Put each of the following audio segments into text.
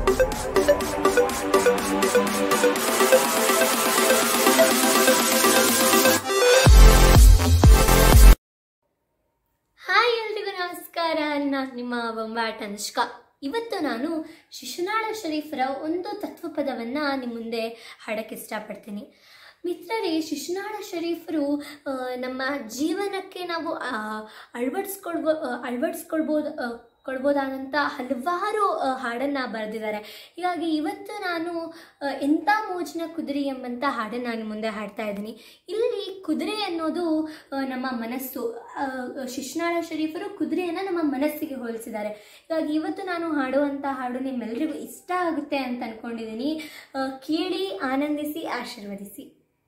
hi ಎಲ್ರಿಗೂ ನಮಸ್ಕಾರ ನಾನು ನಿಮ್ಮ ಬೊಂಬಾಟ್ ಅನುಷ್ಕಾ ಇವತ್ತು ನಾನು ಶಿಶುನಾಳ ಶರೀಫರ ಒಂದು ತತ್ವಪದವನ್ನು ನಿಮ್ಮ ಮುಂದೆ ಹಾಡಕ್ಕೆ ಇಷ್ಟಪಡ್ತೀನಿ ಮಿತ್ರರೇ ಶಿಶುನಾಳ ಶರೀಫರು ಆ, ನಮ್ಮ ಜೀವನಕ್ಕೆ ನಾವು ಆ, ಅಳವಡಿಸ್ಕೊಳ್ಬೋ ಆ, ಅಳವಡಿಸ್ಕೊಳ್ಬೋದು ಆ, ಕೊಳ್ಬೋದಾದಂಥ ಹಲವಾರು ಹಾಡನ್ನು ಬರೆದಿದ್ದಾರೆ ಹೀಗಾಗಿ ಇವತ್ತು ನಾನು ಆ, ಎಂಥ ಮೋಜಿನ ಕುದುರೆ ಎಂಬಂಥ ಹಾಡನ್ನು ನಾನು ಮುಂದೆ ಹಾಡ್ತಾ ಇದ್ದೀನಿ ಇಲ್ಲಿ ಕುದುರೆ ಅನ್ನೋದು ಆ, ನಮ್ಮ ಮನಸ್ಸು ಆ, ಶಿಶುನಾಳ ಶರೀಫರು ಕುದುರೆಯನ್ನು ನಮ್ಮ ಮನಸ್ಸಿಗೆ ಹೋಲಿಸಿದ್ದಾರೆ ಹೀಗಾಗಿ ಇವತ್ತು ನಾನು ಹಾಡುವಂಥ ಹಾಡು ನಿಮ್ಮೆಲ್ಲರಿಗೂ ಇಷ್ಟ ಆಗುತ್ತೆ ಅಂತ ಅಂದ್ಕೊಂಡಿದ್ದೀನಿ ಆ, ಕೇಳಿ ಆನಂದಿಸಿ ಆಶೀರ್ವದಿಸಿ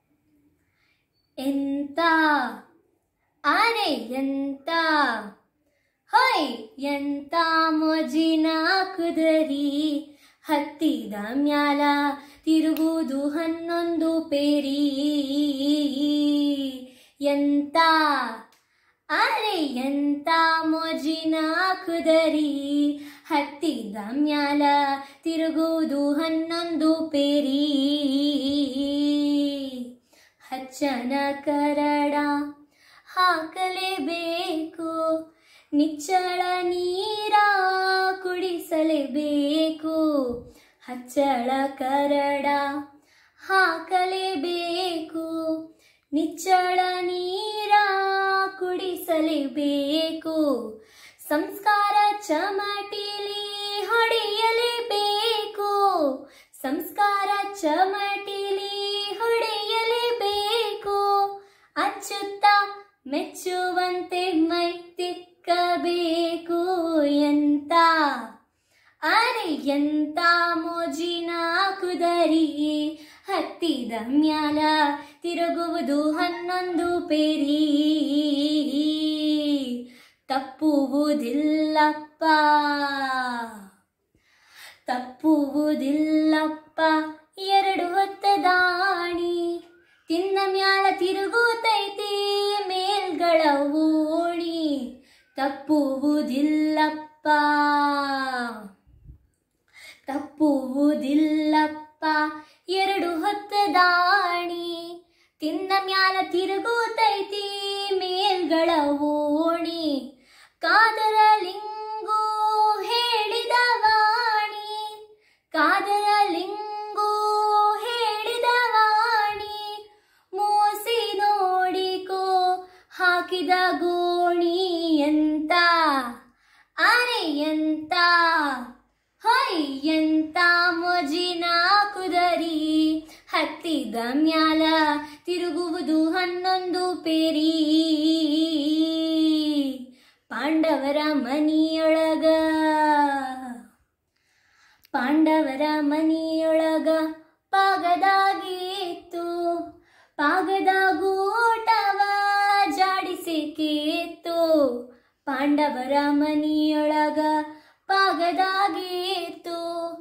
ಎಂತ ಆನೆ ಎಂತ ಹೊಯ್ ಎಂತ ಮೋಜಿನ ಕುದರಿ ಹತ್ತಿದ ಮ್ಯಾಲ ತಿರುಗುವುದು ಹನ್ನೊಂದು ಪೇರಿ ಎಂತ ಅರೆ ಎಂತ ಮೋಜಿನ ಕುದರಿ ಹತ್ತಿದ ಮ್ಯಾಲ ತಿರುಗುವುದು ಹನ್ನೊಂದು ಪೇರಿ ಹಚ್ಚನ ಕರಡ ಹಾಕಲೇಬೇಕು ನಿಚ್ಚಳ ನೀರ ಕುಡಿಸಲೇಬೇಕು ಹಚ್ಚಳ ಕರಡ ಹಾಕಲೇಬೇಕು ನಿಚ್ಚಳ ನೀರ ಕುಡಿಸಲೇಬೇಕು ಸಂಸ್ಕಾರ ಚಮಟಿಲಿ ಹೊಡೆಯಲೇಬೇಕು ಸಂಸ್ಕಾರ ಚಮಟಿಲಿ ಹೊಡೆಯಲೇಬೇಕು ಅಚ್ಚುತ್ತ ಮೆಚ್ಚುವಂತೆ ಮೈ ತಿಕ್ಕಬೇಕು ಎಂತ ಅರೆ ಎಂತ ಮೋಜಿನ ಕುದರಿ ಹತ್ತಿದ ಮ್ಯಾಲ ತಿರುಗುವುದು ಹನ್ನೊಂದು ಪೇರಿ ತಪ್ಪುವುದಿಲ್ಲಪ್ಪ ತಪ್ಪುವುದಿಲ್ಲಪ್ಪ ಎರಡು ಹೊತ್ತ ದಾಣಿ ತಿನ್ನ ಮ್ಯಾಲ ತಿರುಗುತ್ತೈತಿ ಮೇಲ್ಗಳ ಓಣಿ ತಪ್ಪುವುದಿಲ್ಲಪ್ಪ ತಪ್ಪುವುದಿಲ್ಲಪ್ಪ ಎರಡು ಹೊತ್ತ ದಾಣಿ ತಿನ್ನ ಮ್ಯಾಲ ತಿರುಗುತ್ತೈತಿ ಮೇಲ್ಗಳ ಓಣಿ ಕಾದರ ಲಿಂಗು ಹೇಳಿದ ವಾಣಿ ಕಾದರ ಲಿಂಗು ಹೇಳಿದ ವಾಣಿ ಮೋಸಿ ನೋಡಿಕೋ ಹಾಕಿದ ಗೋಣಿ ಎಂತ ಅರೆ ಎಂತ ಹೊಯ್ ಎಂತ ಮೋಜಿನ ಕುದರಿ ಹತ್ತಿದ ಮ್ಯಾಲ ತಿರುಗುವುದು ಹನ್ನೊಂದು ಪೇರಿ ಪಾಂಡವರ ಮನಿಯೊಳಗ ಪಾಂಡವರ ಮನಿಯೊಳಗ ಪಾಗದಾಗಿತ್ತು ಪಾಗದಾಗೂಟವ ಜಾಡಿಸಿ ಕೇತ್ತು ಪಾಂಡವರ ಮನಿಯೊಳಗ ಪಾಗದಾಗಿತ್ತು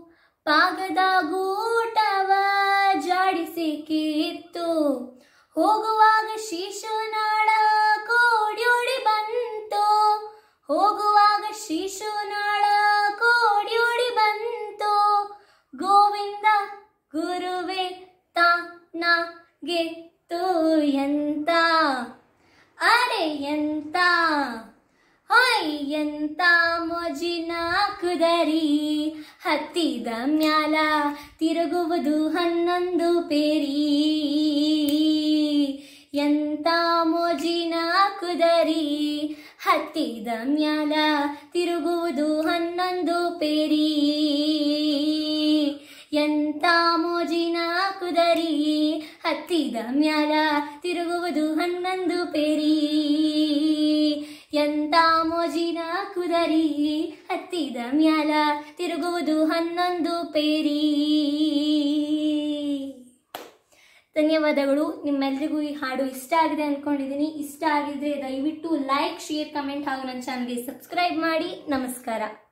ಪಾಗದಾಗೂಟವ ಜಾಡಿಸಿ ಕಿತ್ತು ಹೋಗುವಾಗ ಶಿಶುನಾಳ ಕೋಡ್ಯೋಡಿ ಬಂತು ಹೋಗುವಾಗ ಶಿಶುನಾಳ ಕೋಡ್ಯೋಡಿ ಬಂತು ಗೋವಿಂದ ಗುರುವೆ ತಾನ ಗೆತ್ತು ಎಂತ ಅರೆ ಎಂತ ಹೊಯ್ ಎಂತ ಮೋಜಿನ ಕುದರಿ ಹತ್ತಿದ ಮ್ಯಾಲ ತಿರುಗುವುದು ಹನ್ನೊಂದು ಪೇರಿ ಎಂತ ಮೋಜಿನ ಕುದರಿ ಹತ್ತಿದ ಮ್ಯಾಲ ತಿರುಗುವುದು ಹನ್ನೊಂದು ಪೇರಿ ಎಂತ ಮೋಜಿನ ಕುದರಿ ಹತ್ತಿದ ಮ್ಯಾಲ ತಿರುಗುವುದು ಹನ್ನೊಂದು ಪೇರಿ ಎಂತ ಮೋಜಿನ ಕುದರಿ ಹತ್ತಿದ ಮ್ಯಾಲ ತಿರುಗುವುದು ಹನ್ನೊಂದು ಪೇರಿ ಧನ್ಯವಾದಗಳು ನಿಮ್ಮೆಲ್ರಿಗೂ ಈ ಹಾಡು ಇಷ್ಟ ಆಗಿದೆ ಅಂದ್ಕೊಂಡಿದ್ದೀನಿ ಇಷ್ಟ ಆಗಿದ್ರೆ ದಯವಿಟ್ಟು ಲೈಕ್ ಶೇರ್ ಕಮೆಂಟ್ ಹಾಗೂ ನನ್ನ ಚಾನಲ್ಗೆ ಸಬ್ಸ್ಕ್ರೈಬ್ ಮಾಡಿ ನಮಸ್ಕಾರ